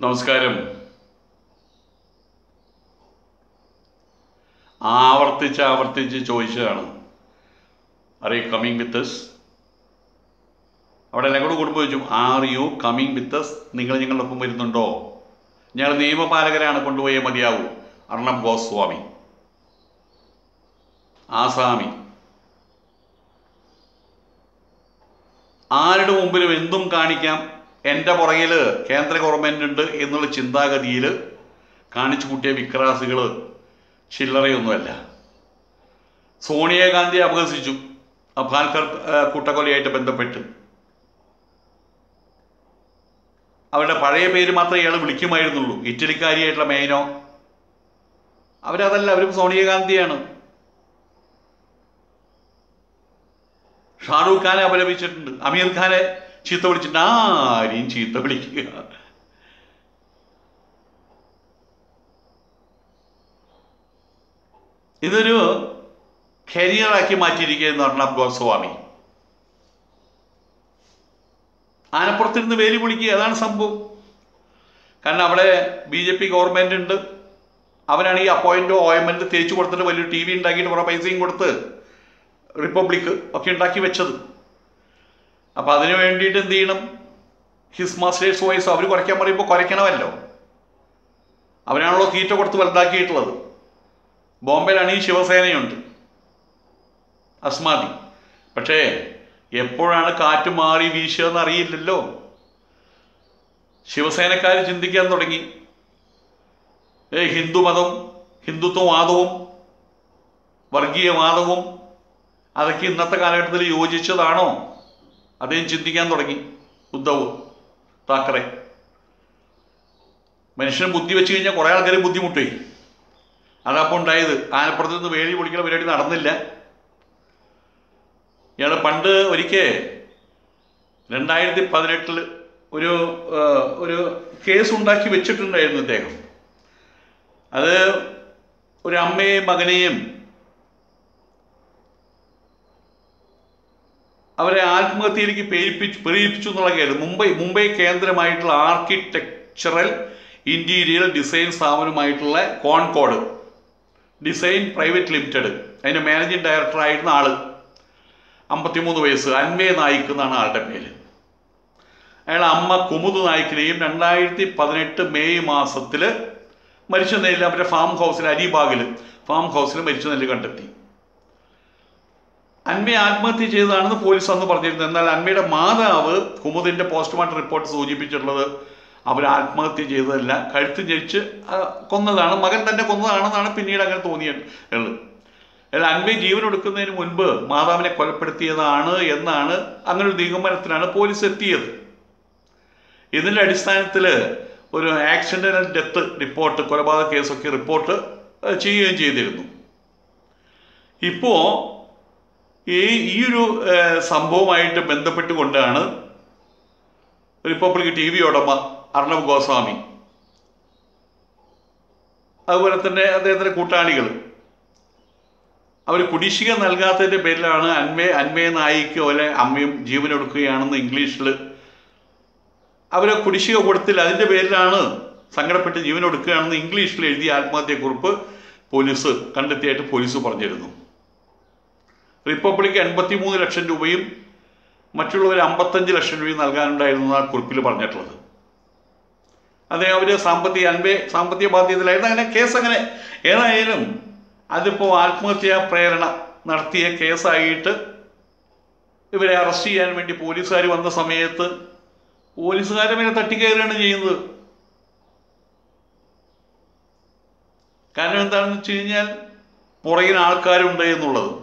നമസ്കാരം ആവർത്തിച്ച് ആവർത്തിച്ച് ചോദിച്ചതാണ് are you coming with us അവിടെ എല്ലാം കൂടെ കുടുംബം ചോദിച്ചു are you coming with us നിങ്ങൾ ഞങ്ങളുടെ ഒപ്പം വരുന്നുണ്ടോ ഞങ്ങൾ നിയമപാലകരാണ് കൊണ്ടുപോയേ മതിയാവൂ അർണബ് ഗോസ്വാമി ആസാമി ആരുടെ മുമ്പിലും എന്തും കാണിക്കാം എൻ്റെ പുറകിൽ കേന്ദ്ര ഗവൺമെൻറ് ഉണ്ട് എന്നുള്ള ചിന്താഗതിയിൽ കാണിച്ചു കൂട്ടിയ വിക്രാസുകൾ ചില്ലറയൊന്നുമല്ല സോണിയാഗാന്ധി അപഹസിച്ചു ആ ഭാൽക്കർ ആ, കൂട്ടക്കൊലയായിട്ട് ബന്ധപ്പെട്ട് അവരുടെ പഴയ പേര് മാത്രമേ ഇയാൾ വിളിക്കുമായിരുന്നുള്ളൂ ഇറ്റലിക്കാരിയായിട്ടുള്ള മെയിനോ അവരതല്ല അവരും സോണിയാഗാന്ധിയാണ് ഷാറൂഖ് ഖാനെ അപലപിച്ചിട്ടുണ്ട് അമീർ ഖാനെ ചീത്ത വിളിച്ചിട്ടുണ്ട് ആരെയും ചീത്ത വിളിക്കുക ഇതൊരു കരിയറാക്കി മാറ്റിയിരിക്കുകയെന്ന് അർണബ് ഗോസ്വാമി ആനപ്പുറത്തിരുന്ന് വേലി വിളിക്കുക അതാണ് സംഭവം കാരണം അവിടെ ബി ജെ പി ഗവൺമെൻറ് ഉണ്ട് അവനാണ് ഈ അപ്പോയിൻറ്റോ ഓയിൻമെൻറ്റ് തേച്ച് കൊടുത്തിട്ട് വലിയൊരു ടി വി ഉണ്ടാക്കിയിട്ട് കുറേ പൈസയും കൊടുത്ത് റിപ്പബ്ലിക് ഒക്കെ ഉണ്ടാക്കി വെച്ചത് അപ്പോൾ അതിന് വേണ്ടിയിട്ട് എന്ത് ചെയ്യണം ഹിസ് മാസ്റ്റേഴ്സ് വോയിസ് അവർ കുറയ്ക്കാൻ പറയുമ്പോൾ കുറയ്ക്കണമല്ലോ അവരാണല്ലോ തീറ്റ കൊടുത്ത് വലുതാക്കിയിട്ടുള്ളത് ബോംബെയിലാണ് ഈ ശിവസേനയുണ്ട് അസ്മാതി പക്ഷേ എപ്പോഴാണ് കാറ്റ് മാറി വീശുകയെന്ന് അറിയില്ലല്ലോ ശിവസേനക്കാർ ചിന്തിക്കാൻ തുടങ്ങി ഏ ഹിന്ദുമതം ഹിന്ദുത്വവാദവും വർഗീയവാദവും അതൊക്കെ ഇന്നത്തെ കാലഘട്ടത്തിൽ യോജിച്ചതാണോ അദ്ദേഹം ചിന്തിക്കാൻ തുടങ്ങി ഉദ്ധവ് താക്കറെ മനുഷ്യന് ബുദ്ധി വെച്ച് കഴിഞ്ഞാൽ കുറേ ആൾക്കാർ ബുദ്ധിമുട്ടേ അതപ്പോൾ ഉണ്ടായത് ആനപ്പുറത്ത് നിന്ന് വേലി പൊളിക്കുന്ന പരിപാടി നടന്നില്ല ഇയാൾ പണ്ട് ഒരിക്കൽ രണ്ടായിരത്തി പതിനെട്ടിൽ ഒരു ആ, ഒരു കേസ് ഉണ്ടാക്കി വെച്ചിട്ടുണ്ടായിരുന്നു ഇദ്ദേഹം അത് ഒരു അമ്മയെയും മകനെയും അവരെ ആത്മഹത്യയിലേക്ക് പ്രേരിപ്പിച്ചു പ്രേരിപ്പിച്ചു എന്നുള്ള കാര്യം മുംബൈ മുംബൈ കേന്ദ്രമായിട്ടുള്ള ആർക്കിടെക്ചറൽ ഇൻറ്റീരിയർ ഡിസൈൻ സ്ഥാപനമായിട്ടുള്ള കോൺകോഡ് ഡിസൈൻ പ്രൈവറ്റ് ലിമിറ്റഡ് അതിൻ്റെ മാനേജിങ് ഡയറക്ടറായിരുന്ന ആള് അമ്പത്തിമൂന്ന് വയസ്സ് അൻവേ നായിക്ക് എന്നാണ് ആളുടെ പേര് അയാൾ അമ്മ കുമുദ് നായിക്കിനെയും രണ്ടായിരത്തി പതിനെട്ട് മെയ് മാസത്തിൽ മരിച്ച നിലയിൽ അവരുടെ ഫാം ഹൗസിൽ അരിബാഗിൽ ഫാം ഹൗസിൽ മരിച്ച നിലയിൽ കണ്ടെത്തി അന്മയെ ആത്മഹത്യ ചെയ്തതാണെന്ന് പോലീസ് അന്ന് പറഞ്ഞിരുന്നു എന്നാൽ അന്മയുടെ മാതാവ് കുമുദിന്റെ പോസ്റ്റ്മോർട്ടം റിപ്പോർട്ട് സൂചിപ്പിച്ചിട്ടുള്ളത് അവർ ആത്മഹത്യ ചെയ്തതല്ല കഴുത്ത് ഞെരിച്ച് ആ, കൊന്നതാണ് മകൻ തന്നെ കൊന്നതാണെന്നാണ് പിന്നീട് അങ്ങനെ തോന്നിയിട്ടുള്ളത് അല്ല അന്മയെ ജീവൻ എടുക്കുന്നതിന് മുൻപ് മാതാവിനെ കൊലപ്പെടുത്തിയതാണ് എന്നാണ് അങ്ങനെ ഒരു നിഗമനത്തിലാണ് പോലീസ് എത്തിയത് ഇതിൻ്റെ അടിസ്ഥാനത്തിൽ ഒരു ആക്സിഡൻ്റൽ ഡെത്ത് റിപ്പോർട്ട് കൊലപാതക കേസൊക്കെ റിപ്പോർട്ട് ഏഹ്, ചെയ്യുകയും ചെയ്തിരുന്നു ഇപ്പോൾ ഈ ഈ ഒരു ഏഹ്, സംഭവമായിട്ട് ബന്ധപ്പെട്ടുകൊണ്ടാണ് റിപ്പബ്ലിക് ടി വി ഉടമ അർണബ് ഗോസ്വാമി അതുപോലെ തന്നെ അദ്ദേഹത്തിൻ്റെ കൂട്ടാളികൾ അവർ കുടിശ്ശിക നൽകാത്തതിൻ്റെ പേരിലാണ് അന്വേ അന്വയ നായിക്ക് പോലെ അമ്മയും ജീവനൊടുക്കുകയാണെന്ന് ഇംഗ്ലീഷിൽ അവർ കുടിശ്ശിക കൊടുത്തില്ല അതിൻ്റെ പേരിലാണ് സങ്കടപ്പെട്ട് ജീവനൊടുക്കുകയാണെന്ന് ഇംഗ്ലീഷിൽ എഴുതിയ ആത്മഹത്യക്കുറിപ്പ് പോലീസ് കണ്ടെത്തിയായിട്ട് പോലീസ് പറഞ്ഞിരുന്നു റിപ്പബ്ലിക് എൺപത്തി മൂന്ന് ലക്ഷം രൂപയും മറ്റുള്ളവർ അമ്പത്തഞ്ച് ലക്ഷം രൂപയും നൽകാനുണ്ടായിരുന്നു ആ കുറിപ്പിൽ പറഞ്ഞിട്ടുള്ളത് അദ്ദേഹം അവർ സാമ്പത്തിക അൻപേ സാമ്പത്തിക ബാധ്യതയിലായിരുന്നു അങ്ങനെ കേസ് അങ്ങനെ ഏതായാലും അതിപ്പോൾ ആത്മഹത്യാ പ്രേരണ നടത്തിയ കേസായിട്ട് ഇവരെ അറസ്റ്റ് ചെയ്യാൻ വേണ്ടി പോലീസുകാർ വന്ന സമയത്ത് പോലീസുകാരെ മേലെ തട്ടിക്കയറുകയാണ് ചെയ്യുന്നത് കാരണം എന്താണെന്ന് വെച്ച് കഴിഞ്ഞാൽ പുറകിൽ ആൾക്കാരുണ്ട് എന്നുള്ളത്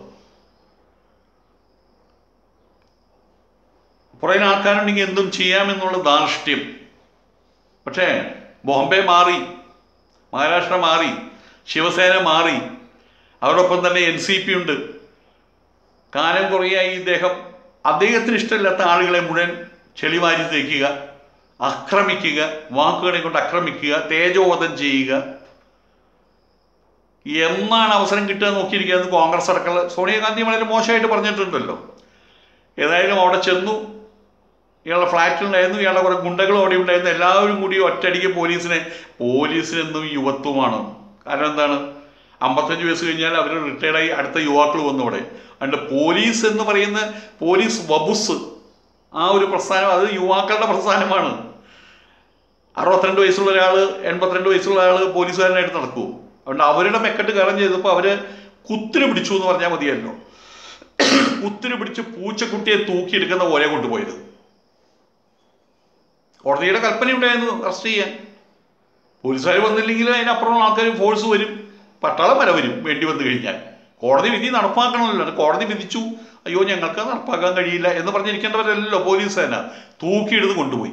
പുറകിൽ ആൾക്കാരുണ്ടെങ്കിൽ എന്തും ചെയ്യാമെന്നുള്ള ധാർഷ്ട്യം പക്ഷേ ബോംബെ മാറി മഹാരാഷ്ട്ര മാറി ശിവസേന മാറി അവരോടൊപ്പം തന്നെ എൻ സി പി ഉണ്ട് കാലം കുറയായി ഇദ്ദേഹം അദ്ദേഹത്തിന് ഇഷ്ടമില്ലാത്ത ആളുകളെ മുഴുവൻ ചെളിവാരി തേക്കുക ആക്രമിക്കുക വാക്കുകളെ കൊണ്ട് ആക്രമിക്കുക തേജോവധം ചെയ്യുക എന്നാണ് അവസരം കിട്ടുക നോക്കിയിരിക്കുന്നത് കോൺഗ്രസ് അടക്കമുള്ള സോണിയാഗാന്ധി വളരെ മോശമായിട്ട് പറഞ്ഞിട്ടുണ്ടല്ലോ ഏതായാലും അവിടെ ചെന്നു ഇയാളുടെ ഫ്ലാറ്റിലുണ്ടായിരുന്നു ഇയാളുടെ കുറേ ഗുണ്ടകളും അവിടെ ഉണ്ടായിരുന്നു എല്ലാവരും കൂടി ഒറ്റയടിക്ക് പോലീസിനെ പോലീസിനെന്നും യുവത്വമാണ് കാരണം എന്താണ് അമ്പത്തഞ്ച് വയസ്സ് കഴിഞ്ഞാൽ അവർ റിട്ടയർഡായി അടുത്ത യുവാക്കൾ വന്നു അവിടെ അതുകൊണ്ട് പോലീസ് എന്ന് പറയുന്ന പോലീസ് വബുസ് ആ ഒരു പ്രസ്ഥാനം അത് യുവാക്കളുടെ പ്രസ്ഥാനമാണ് അറുപത്തിരണ്ട് വയസ്സുള്ള ഒരാൾ എൺപത്തിരണ്ട് വയസ്സുള്ള ആൾ പോലീസുകാരനായിട്ട് നടക്കൂ അതുകൊണ്ട് അവരുടെ മെക്കെട്ട് കയറം ചെയ്തപ്പോൾ അവര് കുത്തിന് പിടിച്ചു എന്ന് പറഞ്ഞാൽ മതിയല്ലോ കുത്തിന് പിടിച്ച് പൂച്ചക്കുട്ടിയെ തൂക്കിയെടുക്കുന്ന പോലെ കൊണ്ടുപോയത് കോടതിയുടെ കൽപ്പന ഉണ്ടായിരുന്നു അറസ്റ്റ് ചെയ്യാൻ പോലീസുകാർ വന്നില്ലെങ്കിൽ അതിനപ്പുറമുള്ള ആൾക്കാർ ഫോഴ്സ് വരും പട്ടാളം വരെ വരും വേണ്ടി വന്നു കഴിഞ്ഞാൽ കോടതി വിധി നടപ്പാക്കണമല്ലോ അത് കോടതി വിധിച്ചു അയ്യോ ഞങ്ങൾക്ക് അത് നടപ്പാക്കാൻ കഴിയില്ല എന്ന് പറഞ്ഞിരിക്കേണ്ടവരല്ലോ പോലീസ് തന്നെ തൂക്കിയെടുത്ത് കൊണ്ടുപോയി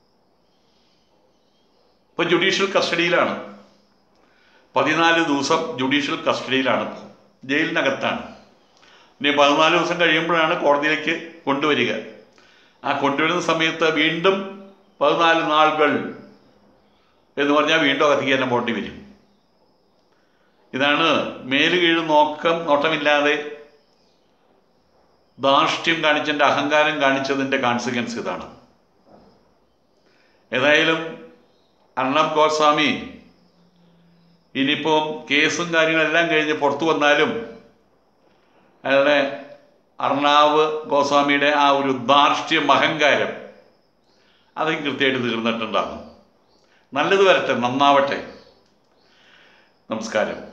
ഇപ്പൊ ജുഡീഷ്യൽ കസ്റ്റഡിയിലാണ് പതിനാല് ദിവസം ജുഡീഷ്യൽ കസ്റ്റഡിയിലാണ് ഇപ്പോൾ ജയിലിനകത്താണ് ഇനി പതിനാല് ദിവസം കഴിയുമ്പോഴാണ് കോടതിയിലേക്ക് കൊണ്ടുവരിക ആ കൊണ്ടുവരുന്ന സമയത്ത് വീണ്ടും പതിനാല് നാളുകൾ എന്ന് പറഞ്ഞാൽ വീണ്ടും അകത്തേക്ക് തന്നെ പോകേണ്ടി വരും ഇതാണ് മേല് കീഴ് നോക്കം നോട്ടമില്ലാതെ ധാർഷ്ട്യം കാണിച്ചതിൻ്റെ അഹങ്കാരം കാണിച്ചതിൻ്റെ കോൺസിക്വൻസ് ഇതാണ് ഏതായാലും അർണബ് ഗോസ്വാമി ഇനിയിപ്പം കേസും കാര്യങ്ങളെല്ലാം കഴിഞ്ഞ് പുറത്തു വന്നാലും അയാളുടെ അർണാവ് ഗോസ്വാമിയുടെ ആ ഒരു ധാർഷ്ട്യം അഹങ്കാരം അത് കൃത്യമായിട്ട് തീർന്നിട്ടുണ്ടാകും നല്ലത് വരട്ടെ നന്നാവട്ടെ നമസ്കാരം